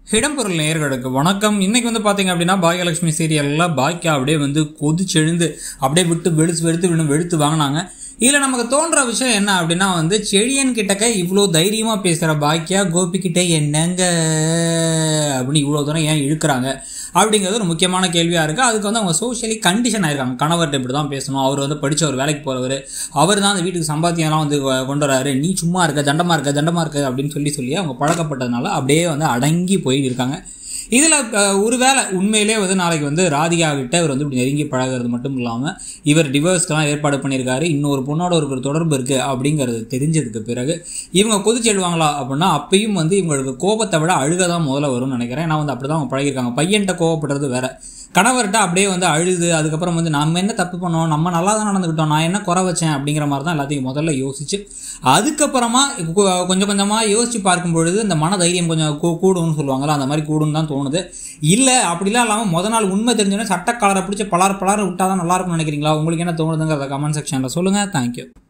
இடம்பொருள் நேயர்களுக்கு வணக்கம் இன்னைக்கு வந்து பாத்தீங்க அப்படின்னா பாகியலட்சுமி சீரியல்ல பாக்கியா அப்படியே வந்து கொதிச்செழுந்து அப்படியே விட்டு வெளுத்து வெளுத்து விழுந்து வெளுத்து வாங்கினாங்க இதில் நமக்கு தோன்ற விஷயம் என்ன அப்படின்னா வந்து செழியன் கிட்டக்க இவ்வளோ தைரியமாக பேசுகிற பாக்கியா கோபி கிட்ட என்னங்க அப்படின்னு இவ்வளோ தூரம் ஏன் இழுக்கிறாங்க அப்படிங்கிறது ஒரு முக்கியமான கேள்வியாக இருக்குது அதுக்கு வந்து அவங்க சோஷியலி கண்டிஷன் ஆயிருக்காங்க கணவர்கிட்ட இப்படி தான் பேசணும் அவர் வந்து படிச்ச ஒரு வேலைக்கு போகிறவர் அவர் தான் அந்த வீட்டுக்கு சம்பாத்தியம்லாம் வந்து கொ- கொண்டு வராரு நீ சும்மா இருக்க தண்டமாக இருக்க தண்டமாக இருக்க அப்படின்னு சொல்லி சொல்லி அவங்க பழக்கப்பட்டதுனால அப்படியே வந்து அடங்கி போய் இருக்காங்க இதில் ஒருவேளை உண்மையிலே வந்து நாளைக்கு வந்து ராதிகா கிட்ட இவர் வந்து இப்படி நெருங்கி பழகிறது மட்டும் இல்லாமல் இவர் டிவோர்ஸ்க்கெலாம் ஏற்பாடு பண்ணியிருக்காரு இன்னொரு பொண்ணோட ஒரு தொடர்பு இருக்குது அப்படிங்கிறது தெரிஞ்சதுக்கு பிறகு இவங்க கொதிச்செழுவாங்களா அப்படின்னா அப்பயும் வந்து இவங்களுக்கு கோபத்தை விட அழுக தான் முதல்ல வரும்னு நினைக்கிறேன் ஏன்னா வந்து அப்படி தான் அவங்க பழகிருக்காங்க பையன்கிட்ட கோவப்படுறது வேற கணவர்கிட்ட அப்படியே வந்து அழுது அதுக்கப்புறம் வந்து நம்ம என்ன தப்பு பண்ணோம் நம்ம நல்லா தான் நடந்துக்கிட்டோம் நான் என்ன குறை வச்சேன் அப்படிங்கிற மாதிரி தான் எல்லாத்தையும் முதல்ல யோசிச்சு அதுக்கப்புறமா கு- கொஞ்சம் கொஞ்சமாக யோசிச்சு பார்க்கும் பொழுது இந்த மன தைரியம் கொஞ்சம் கூ- கூடும்னு சொல்லுவாங்கல்ல அந்த மாதிரி கூடும்னு தான் தோணுது இல்லை அப்படிலாம் இல்லாமல் முத நாள் உண்மை தெரிஞ்சோன்னே சட்டக்காலரை பிடிச்சி பலார் பலார் விட்டால் தான் நல்லா இருக்கும்னு நினைக்கிறீங்களா உங்களுக்கு என்ன தோணுதுங்கிறத கமெண்ட் செக்ஷனில் சொல்லுங்கள் தேங்க்யூ